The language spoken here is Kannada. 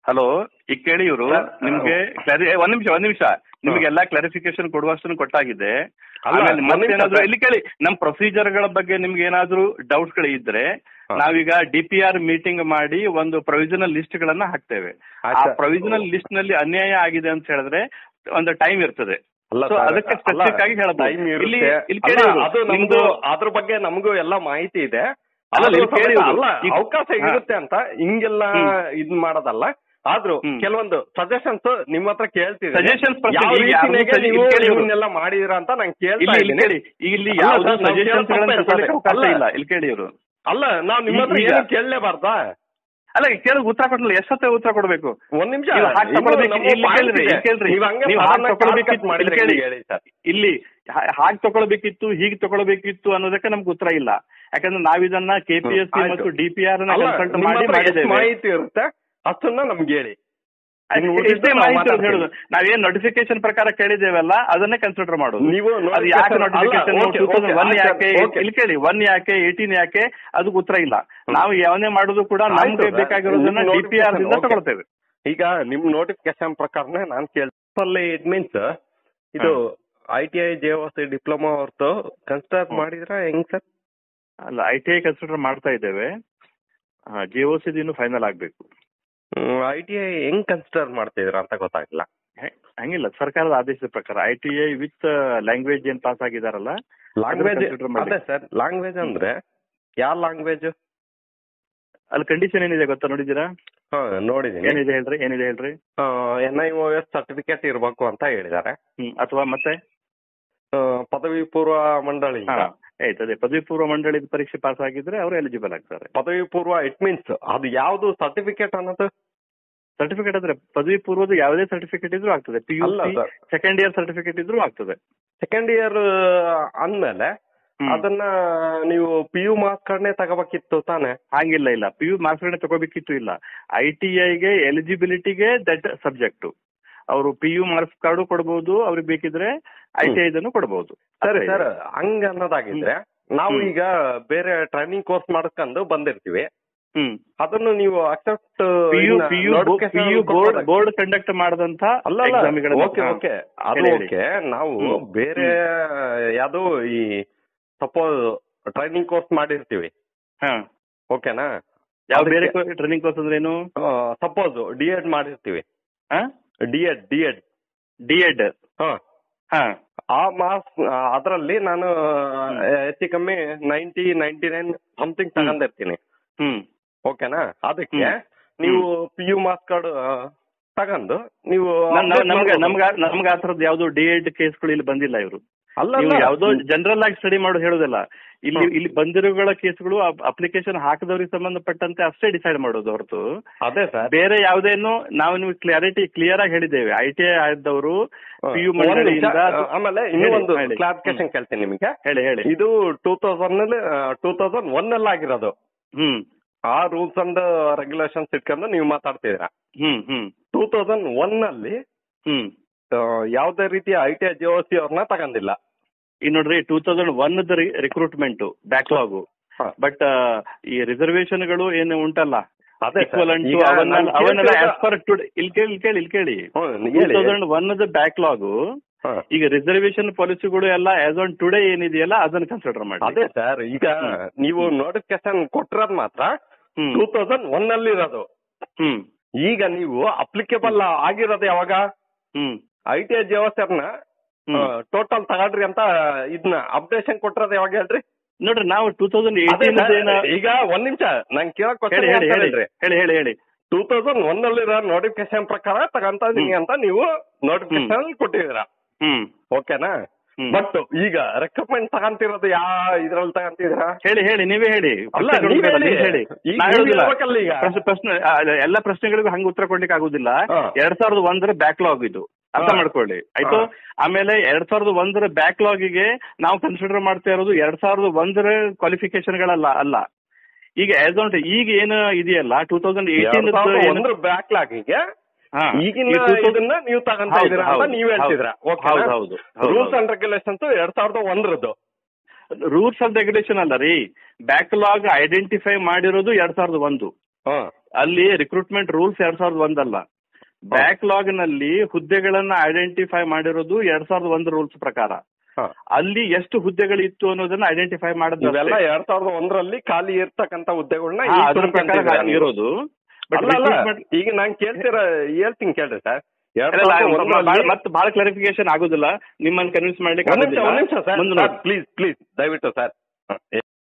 ಹಲೋ ಈಗ ಕೇಳಿ ಇವರು ಸರ್, ನಿಮ್ಗೆ ಕ್ಲಾರಿ ಏ, ಒಂದ್ ನಿಮಿಷ ಒಂದ್ ನಿಮಿಷ ನಿಮ್ಗೆಲ್ಲಾ ಕ್ಲಾರಿಫಿಕೇಶನ್ ಕೊಡುವಷ್ಟು ಕೊಟ್ಟಾಗಿದೆ ಅಲ್ಲ, ಆಮೇಲೆ ಒಂದ್ ಮತ್ತೆ ನಿಮಿಷ ಏನಾದ್ರು ಸರ್. ಇಲ್ಲಿ ಕೇಳಿ ನಮ್ ಪ್ರೊಸೀಜರ್ ಗಳ ಬಗ್ಗೆ ನಿಮ್ಗೆ ಏನಾದ್ರು ಡೌಟ್ಸ್ ಗಳು ಇದ್ರೆ ಹಾ. ನಾವೀಗ ಡಿ ಪಿ ಆರ್ ಮೀಟಿಂಗ್ ಮಾಡಿ ಒಂದು ಪ್ರೊವಿಷನಲ್ ಲಿಸ್ಟ್ ಗಳನ್ನ ಹಾಕ್ತೇವೆ ಆ ಆಯ್ತು. ಪ್ರೊವಿಷನಲ್ ಲಿಸ್ಟ್ ನಲ್ಲಿ ಅನ್ಯಾಯ ಆಗಿದೆ ಅಂತ ಹೇಳಿದ್ರೆ ಒಂದು ಟೈಮ್ ಇರ್ತದೆ ಅಲ್ಲ So, ಸರ್, ಅದಕ್ಕೆ ಅಲ್ಲ, specific ಆಗಿ ಹೇಳ್ಬೋದು. time ಇರುತ್ತೆ. ಇಲ್ಲಿ- ಇಲ್ಲಿ ಅಲ್ಲ, ಕೇಳಿ ಇವ್ರು, ಅದು ನಮ್ದು ನಿಮ್ದು- ಅದ್ರ ಬಗ್ಗೆ ನಮಗೂ ಎಲ್ಲ ಮಾಹಿತಿ ಇದೆ ಅಲ್ಲ, ಆದ್ರೂ ಇಲ್ಲಿ ಕೇಳಿ ಸಮೇತ ಇವ್ರು. ಅಲ್ಲ ಈಗ- ಅವಕಾಶ ಹಾ. ಇರುತ್ತೆ ಅಂತ ಹಿಂಗೆಲ್ಲ ಹ್ಮ್. ಇದ್ ಮಾಡೋದಲ್ಲ ಆದ್ರೂ ಹ್ಮ್. ಕೆಲವೊಂದು ಸಜೆಷನ್ಸ್ ನಿಮ್ಮ ಹತ್ರ ಕೇಳ್ತಿದ್ದೀನಿ Suggestions ಪ್ರಶ್ನೆ ಯಾವ ಈಗ ಯಾರ್ದು ರೀತಿನಾಗೆ suggestion ನೀವು ಕೇಳಿ ಇವ್ರು. ಇವನ್ನೆಲ್ಲ ಮಾಡಿದೀರಾ ಅಂತ ನಂಗೆ ಕೇಳ್ತಾ ಇಲ್ಲಿ ಇಲ್ಲಿ ಇದ್ದೀನಿ ಕೇಳಿ ಇಲ್ಲಿ ಅಲ್ಲ ಯಾವ್ದು ಸರ್, ನಾವು ಸಜೆಷನ್ಸ್ ಗಳನ್ನ ಕೇಳೋ ತಗೊಳ್ಳಿಕ್ಕೆ ಅವಕಾಶ ಅಲ್ಲ. ಇಲ್ಲ ಇಲ್ಲಿ ಕೇಳಿ ಇವರು ಅಲ್ಲ ನಾವು ನಿಮ್ಮ ಹತ್ರ ಈಗ- ಏನು ಕೇಳಲೇಬಾರ್ದಾ ಅಲ್ಲ ಕೇಳಿ ಉತ್ತರ ಕೊಡಲ್ಲ ಎಷ್ಟೊತ್ತೆ ಉತ್ತರ ಕೊಡಬೇಕು ಒಂದ್ ನಿಮಿಷ ನೀವು ಹಾಗೆ ತಗೊಳ್ಬೇಕು, ಇಲ್ಲಿ ಕೇಳ್ರಿ, ಇಲ್ಲಿ ಕೇಳ್ರಿ. ನೀವು ಹಂಗೆ ನೀವು sudden ಹಾಗೆ ಆಗಿ ತಗೊಳ್ಬೇಕಿತ್ತು, call cut ಮಾಡಿದ್ರೆ ಇಲ್ಲಿ ಕೇಳಿ. ಹೇಗೆ ಹೇಳಿ ಸರ್ ಇಲ್ಲಿ ಹಾಗೆ ತಗೊಳ್ಬೇಕಿತ್ತು ಹೀಗೆ ತಗೊಳ್ಬೇಕಿತ್ತು ಅನ್ನೋದಕ್ಕೆ ನಮ್ಗೆ ಉತ್ತರ ಇಲ್ಲ ಯಾಕಂದ್ರೆ ನಾವಿದನ್ನ ಕೆಪಿಎಸ್ ಹ್ಮ್, ಆಯ್ತು. ಮತ್ತು ಡಿಪಿಆರ್ ನ ಅಲ್ಲ, ಕನ್ಸಲ್ಟ್ ನಿಮ್ಮ ಮಾಡಿ ಹತ್ರ ಎಷ್ಟು ಮಾಡಿದ್ದೇವೆ ಮಾಹಿತಿ ಇರುತ್ತೆ ಅಷ್ಟನ್ನ ನಮ್ಗೆ ಹೇಳಿ ಅದ್ ಇನ್ನು ಇಷ್ಟೇ ಉಳಿದಿದ್ದು ನಾವು ಮಾಹಿತಿ ಮಾತಾಡ್ತೀವಿ. ಹೇಳುದು ನಾವೇನ್ ನೋಟಿಫಿಕೇಶನ್ ಪ್ರಕಾರ ಕೇಳಿದ್ದೇವಲ್ಲ ಅದನ್ನೇ ಕನ್ಸಿಡರ್ ಮಾಡೋದು ನೀವು ಅದು ಯಾಕೆ notification- ನೋಟಿಫಿಕೇಶನ್ ಅಲ್ಲ, okay, okay, ಒನ್ ಆಯ್ತು, ಯಾಕೆ okay. ಇಲ್ಲಿ ಕೇಳಿ ಒನ್ ಯಾಕೆ ಏಯ್ಟೀನ್ ಯಾಕೆ ಅದಕ್ಕೆ ಉತ್ತರ ಇಲ್ಲ ನಾವು ಯಾವನೇ ಮಾಡುದು ಕೂಡ ಆಯ್ತು ನಮ್ಗೆ ಸರ್. ಬೇಕಾಗಿರೋದನ್ನ ನಿಮ್ಮ ಡಿಪಿಆರ್ ದಿಂದ notification, ತಗೊಳ್ತೇವೆ ಈಗ ನಿಮ್ ನೋಟಿಫಿಕೇಶನ್ ಪ್ರಕಾರನೇ ನಾನು ಕೇಳ್ತಲ್ಲಿ ಇಟ್ ಮೀನ್ಸ್ ಇದು I T I J C diploma ಅವ್ರದ್ದು ಕನ್ಸಿಡರ್ ಮಾಡಿದ್ರ ಹೆಂಗ್ ಸರ್ ಅಲ್ಲ ಐ ಟಿ ಐ ಕನ್ಸಿಡರ್ ಮಾಡ್ತಾ ಇದ್ದೇವೆ ಜಿ ಒ ಸಿ ಇನ್ನು ಫೈನಲ್ ಆಗ್ಬೇಕು ಐ ಟಿ ಐ ಹೆಂಗ್ ಕನ್ಸಿಡರ್ ಮಾಡ್ತಿದ್ರ ಅಂತ ಗೊತ್ತಾಗಿಲ್ಲ ಹೆ- ಹಂಗಿಲ್ಲ ಸರ್ಕಾರದ ಆದೇಶದ ಪ್ರಕಾರ I T I with language ಏನ್ ಪಾಸ್ ಆಗಿದಾರಲ್ಲ ಲಾಂಗ್ವೇಜ್ consider ಮಾಡಿ. ಅದೇ ಸರ್ ಲ್ಯಾಂಗ್ವೇಜ್ ಅಂದ್ರೆ ಯಾವ ಲ್ಯಾಂಗ್ವೇಜ್ ಅಲ್ಲಿ ಕಂಡೀಷನ್ ಏನಿದೆ ಗೊತ್ತಾ ನೋಡಿದ್ದೀರಾ ಹಾ ನೋಡಿದೀನಿ ಏನಿದೆ ಹೇಳ್ರಿ ಏನಿದೆ ಹೇಳ್ರಿ N I O S certificate ಇರಬೇಕು ಅಂತ ಹೇಳಿದ್ದಾರೆ ಹ್ಮ್ ಅಥವಾ ಮತ್ತೆ ಆ, ಪದವಿ ಪೂರ್ವ ಮಂಡಳಿ ಹಾ ಆಯ್ತು ಅದೇ ಪದವಿ ಪೂರ್ವ ಮಂಡಳಿದ ಪರೀಕ್ಷೆ ಪಾಸ್ ಆಗಿದ್ರೆ ಅವರು ಎಲಿಜಿಬಲ್ ಆಗ್ತಾರೆ ಪದವಿ ಪೂರ್ವ ಇಟ್ ಮೀನ್ಸ್ ಅದು ಯಾವ್ದು ಸರ್ಟಿಫಿಕೇಟ್ ಅನ್ನೋದು ಸರ್ಟಿಫಿಕೇಟ್ ಅಂದ್ರೆ ಪದವಿ ಪೂರ್ವದ ಯಾವುದೇ ಸರ್ಟಿಫಿಕೇಟ್ ಇದ್ರೂ ಆಗ್ತದೆ ಪಿ ಯು ಅಲ್ಲ C sir second year certificate ಇದ್ರೂ ಆಗ್ತದೆ ಸೆಕೆಂಡ್ ಇಯರ್ ಅಂದ್ಮೇಲೆ ಹ್ಮ್. ಅದನ್ನ ನೀವು ಪಿ ಯು ಮಾರ್ಕ್ಸ್ ಕಾರ್ಡ್ನೇ ತಗೋಬೇಕಿತ್ತು ತಾನೆ ಹಂಗಿಲ್ಲ ಇಲ್ಲ ಪಿ ಯು ಮಾರ್ಕ್ಸ್ ತಗೋಬೇಕಿತ್ತು ಇಲ್ಲ ಐ ಟಿ ಐಗೆ ಎಲಿಜಿಬಿಲಿಟಿಗೆ ದಟ್ ಸಬ್ಜೆಕ್ಟ್ ಅವರು ಪಿ ಯು ಮಾರ್ಕ್ಸ್ ಕಾರ್ಡು ಕೊಡಬಹುದು ಅವ್ರಿಗೆ ಬೇಕಿದ್ರೆ ಐ ಟಿ ಐದನ್ನು ಕೊಡಬಹುದು ಸರಿ ಸರ್ ಹಂಗ ಅನ್ನೋದಾಗಿದ್ರೆ ನಾವು ಹ್ಮ್. ಈಗ ಬೇರೆ ಟ್ರೈನಿಂಗ್ ಕೋರ್ಸ್ ಮಾಡ್ಕೊಂಡು ಬಂದಿರ್ತೀವಿ ಹ್ಮ್ ಅದನ್ನು ನೀವು accept P U P U P U board board conduct ಮಾಡದಂತ ಅಲ್ಲ ಓಕೆ ಓಕೆ ಅದು ಹೇಳಿ, ಹೇಳಿ. ಓಕೆ ನಾವು ಹ್ಮ್. ಬೇರೆ ಯಾವ್ದೋ ಈ ಸಪೋಸ್ ಟ್ರೈನಿಂಗ್ ಕೋರ್ಸ್ ಮಾಡಿರ್ತೀವಿ ಹಾ ಓಕೆನಾ ಯಾವ ಬೇರೆ ಅದಕ್ಕೆ- ಟ್ರೈನಿಂಗ್ ಕೋರ್ಸ್ ಅಂದ್ರೆ ಏನು ಸಪೋಸ್ ಡಿ ಎಡ್ ಮಾಡಿರ್ತೀವಿ ಹಾ D Ed D Ed D Ed ಹಾ ಹಾ ಆ ಮಾರ್ಕ್ಸ್ ಅದರಲ್ಲಿ ನಾನು ಹೆಚ್ಚು ಕಮ್ಮಿ ನೈಂಟಿ ನೈಂಟಿ ನೈನ್ ಸಮಥಿಂಗ್ ತಗೊಂಡಿರ್ತೀನಿ ಹ್ಮ್ ಓಕೆನಾ ಅದಕ್ಕೆ ಹ್ಮ್. ನೀವು ಪಿ ಯು ಮಾರ್ಕ್ಸ್ ಕಾರ್ಡ್ ತಗೊಂಡು ನೀವು ನಮ್- update ನಮ್ಗೆ ಮಾಡ್ಬೋದು. ನಮ್ಗೆ ನಮ್ಗೆ ಆ ಥರದ್ದು ಯಾವ್ದು ಡಿ ಎಡ್ ಕೇಸ್ಗಳು ಇಲ್ಲಿ ಬಂದಿಲ್ಲ ಇವರು ಅಲ್ಲ ನೀವು ಅಲ್ಲ. ಯಾವ್ದೋ ಜನರಲ್ ಆಗಿ ಸ್ಟಡಿ ಮಾಡೋದು ಹೇಳೋದಿಲ್ಲ ಇಲ್ಲಿ ಹ್ಮ್. ಇಲ್ಲಿ ಬಂದಿರೋಗಳ ಕೇಸ್ಗಳು ಅಪ್ಲಿಕೇಶನ್ ಹಾಕಿದವರಿಗೆ ಸಂಬಂಧಪಟ್ಟಂತೆ ಅಷ್ಟೇ ಡಿಸೈಡ್ ಮಾಡೋದು ಹೊರತು ಅದೇ ಸರ್ ಬೇರೆ ಯಾವುದೇನು ನಾವು ನೀವು ಕ್ಲಾರಿಟಿ ಕ್ಲಿಯರ್ ಆಗಿ ಹೇಳಿದ್ದೇವೆ ಐ ಟಿ ಐ ಆದವರು ಪಿ ಯು ಮಂಡಳಿಯಿಂದ ಆಮೇಲೆ ಇನ್ನೂ ಹೇಳಿ, ಒಂದು ಹೇಳಿ. ಕ್ಲಾರಿಫಿಕೇಶನ್ ಕೇಳ್ತೀನಿ ನಿಮಗೆ ಹೇಳಿ ಹೇಳಿ ಇದು ಟೂ ತೌಸಂಡ್ ನಲ್ಲಿ ಟೂ ತೌಸಂಡ್ ಒನ್ ಅಲ್ಲಿ ಆಗಿರೋದು ಹ್ಮ್ ಆ ರೂಲ್ಸ್ ಅಂಡ್ ರೆಗ್ಯುಲೇಷನ್ಸ್ ಇಟ್ಕೊಂಡು ನೀವು ಮಾತಾಡ್ತಿದ್ದೀರಾ ಹ್ಮ್ ಹ್ಮ್ ಟೂ ತೌಸಂಡ್ ಒನ್ ಅಲ್ಲಿ ಹ್ಮ್ ಆ, ಯಾವುದೇ ರೀತಿಯ I T I G C ಅವ್ರನ್ನ ತಗೊಂಡಿಲ್ಲ ಈಗ ನೋಡ್ರಿ two thousand one the recruitment backlog ಹಾ. ಬಟ್ ಈ ರಿಸರ್ವೇಶನ್ಗಳು ಏನು ಉಂಟಲ್ಲ ಅದೇ sir. Equivalent ಈಗ ಅವನ್ನ ನಾನು ಅವನ್ನೆಲ್ಲ ಕೇಳ್ತಿರೋ- ಆಸ್ ಪರ್ ಟುಡೇ ಇಲ್ಲಿ ಕೇಳಿ ಇಲ್ಲಿ ಕೇಳಿ ಇಲ್ಲಿ ಕೇಳಿ ಹ್ಮ್, ಟೂ ಹೇಳಿ. ತೌಸಂಡ್ ಒನ್ ದ ಬ್ಯಾಕ್ಲಾಗು ಹಾ. ಈಗ ರಿಸರ್ವೇಶನ್ ಪಾಲಿಸಿಗಳು ಎಲ್ಲ ಆಸ್ ಆನ್ ಟುಡೇ ಏನಿದೆಯಲ್ಲ ಅದನ್ನ ಕನ್ಸಿಡರ್ ಮಾಡಿ ಅದೇ ಸರ್ ಈಗ ನೀವು ನೋಟಿಫಿಕೇಶನ್ ಕೊಟ್ಟಿರೋದು ಮಾತ್ರ ಹ್ಮ್ ಟೂ ತೌಸಂಡ್ ಒನ್ ಅಲ್ಲಿ ಇರೋದು ಹ್ಮ್ ಈಗ ನೀವು ಅಪ್ಲಿಕೇಬಲ್ ಆಗಿರೋದು ಯಾವಾಗ ಹ್ಮ್ ಐ ಟಿ ಐ ನ ಹ್ಮ್. ಟೋಟಲ್ ತಗೊಳ್ರಿ ಅಂತ ಇದನ್ನ ಅಪ್ಡೇಷನ್ ಕೊಟ್ಟಿರೋದು ಯಾವಾಗ ಹೇಳ್ರಿ ನೋಡ್ರಿ ನಾವು ಟೂ ತೌಸಂಡ್ ಅದೇ ಏಯ್ಟೀನ್ sir, ಈಗ ಒಂದ್ ನಿಮಿಷ ನಂಗೆ ಕೇಳೋ ಹೇಳಿ ಹೇಳಿ ಹೇಳಿ ಕ್ವಶನ್ ಹೇಳಿ ಹೇಳಿ ಹೇಳಿ ಟೂ ತೌಸಂಡ್ ಒನ್ ಅಲ್ಲಿರೋ ನೋಟಿಫಿಕೇಶನ್ ಪ್ರಕಾರ ತಗೊಂತ ಇದೀನಿ ಹ್ಮ್. ಅಂತ ನೀವು ನೋಟಿಫಿಕೇಶನ್ ಕೊಟ್ಟಿದ್ದೀರಾ ಹ್ಮ್ ಓಕೆನಾ ಹ್ಮ್. ಬಟ್ ಈಗ ರೆಕಮೆಂಡ್ ತಗೊಂತಿರೋದು ಯಾ ಇದ್ರಲ್ಲಿ ತಗೊಂತಿದ್ದೀರಾ ಹೇಳಿ ಹೇಳಿ ನೀವೇ ಹೇಳಿ ಅಲ್ಲ, ಪ್ರಶ್ನೆಗಳು ನೀವೇ ಬೇಡ, ಹೇಳಿ. ನೀವ್ ಹೇಳಿ ಈಗ ನಾ ನೀವ್ ಹೇಳುದಿಲ್ಲ. ಹೇಳ್ಬೇಕಲ್ಲ ಈಗ. ಪ್ರಶ್ನೆ- ಪ್ರಶ್ನೆ ಆ, ಎಲ್ಲ ಪ್ರಶ್ನೆಗಳಿಗೂ ಹಂಗ ಉತ್ತರ ಕೊಡ್ಲಿಕ್ಕೆ ಆಗುದಿಲ್ಲ ಹಾ. ಎರಡ್ ಸಾವಿರದ ಒಂದರ ಬ್ಯಾಕ್ಲಾಗ್ ಇದು ಅರ್ಥ ಹಾ. ಮಾಡ್ಕೊಳ್ಳಿ ಆಯ್ತು ಹಾ. ಆಮೇಲೆ ಎರಡ್ ಸಾವಿರದ ಒಂದರ ಬ್ಯಾಕ್ಲಾಗಿಗೆ ನಾವು ಕನ್ಸಿಡರ್ ಮಾಡ್ತಾ ಇರೋದು ಎರಡ್ ಸಾವಿರದ ಒಂದರ ಕ್ವಾಲಿಫಿಕೇಶನ್ ಗಳಲ್ಲ ಅಲ್ಲ ಈಗ ಆಸ್ ಆನ್ ಈಗ ಏನು ಇದೆಯಲ್ಲ ಟೂ ತೌಸಂಡ್ ಏಯ್ಟೀನ್ ಒಂದ್ರ ಬ್ಯಾಕ್ಲಾಗಿಗೆ ಈಗಿನ ಇದನ್ನ ನೀವು ತಗೊಂತ ಹೌದು, ಇದೀರಾ ಅಂತ ಹೌದು, ನೀವ್ ಹೇಳ್ತಿದ್ರ ಹೌದು, ಹೌದು, ಹೌದು, ಹೌದು. ರೂಲ್ಸ್ ಅಂಡ್ ರೆಗ್ಯುಲೇಷನ್ಸ್ ಎರಡ್ ಸಾವಿರದ ಒಂದರದ್ದು ರೂಲ್ಸ್ ಅಂಡ್ ರೆಗ್ಯುಲೇಷನ್ ಅಲ್ಲ ರೀ ಬ್ಯಾಕ್ಲಾಗ್ ಐಡೆಂಟಿಫೈ ಮಾಡಿರೋದು ಎರಡ್ ಸಾವಿರದ ಒಂದು ಹಾ ಅಲ್ಲಿ ರಿಕ್ರೂಟ್ಮೆಂಟ್ ರೂಲ್ಸ್ ಎರಡ್ ಸಾವಿರದ ಒಂದಲ್ಲ ಬ್ಯಾಕ್ಲಾಗ್ ನಲ್ಲಿ ಹುದ್ದೆಗಳನ್ನ ಐಡೆಂಟಿಫೈ ಮಾಡಿರೋದು ಎರಡ್ ಸಾವಿರದ ಒಂದು ರೂಲ್ಸ್ ಪ್ರಕಾರ ಹಾ. ಅಲ್ಲಿ ಎಷ್ಟು ಹುದ್ದೆಗಳಿತ್ತು ಅನ್ನೋದನ್ನ ಐಡೆಂಟಿಫೈ ಮಾಡೋದು ಇವೆಲ್ಲ ಅಷ್ಟೇ. ಎರಡ್ ಸಾವಿರದ ಒಂದರಲ್ಲಿ ಖಾಲಿ ಇರ್ತಕ್ಕಂತ ಹುದ್ದೆಗಳನ್ನ ಹಾ, ಈಗ ಅದ್ರ ಪ್ರಕಾರ ತುಂಬ್ಕೊಂತಿದ್ದೀರಾ ನೀವು? ಇರೋದು ಬಟ್ ಅಲ್ಲ ಅಲ್ಲ ಈಗ ನಾನ್ ಕೇಳ್ತಿರ ಹೇಳ್ತೀನಿ ಕೇಳ್ರಿ ಸರ್ ಎರಡ್ ಸಾವಿರದ ಒಂದರಲ್ಲಿ ಮತ್ತೆ ಬಹಳ ಕ್ಲಾರಿಫಿಕೇಶನ್ ಆಗುದಿಲ್ಲ ನಿಮ್ಮನ್ನ ಕನ್ವಿನ್ಸ್ ಮಾಡ್ಲಿಕ್ಕೆ ಒಂದ್ ನಿಮಿಷ ಆಗೋದಿಲ್ಲ. ಒಂದ್ ನಿಮಿಷ ಮುಂದೆ ಸರ್ ನೋಡಿ. ಪ್ಲೀಸ್ ಪ್ಲೀಸ್ ದಯವಿಟ್ಟು ಸರ್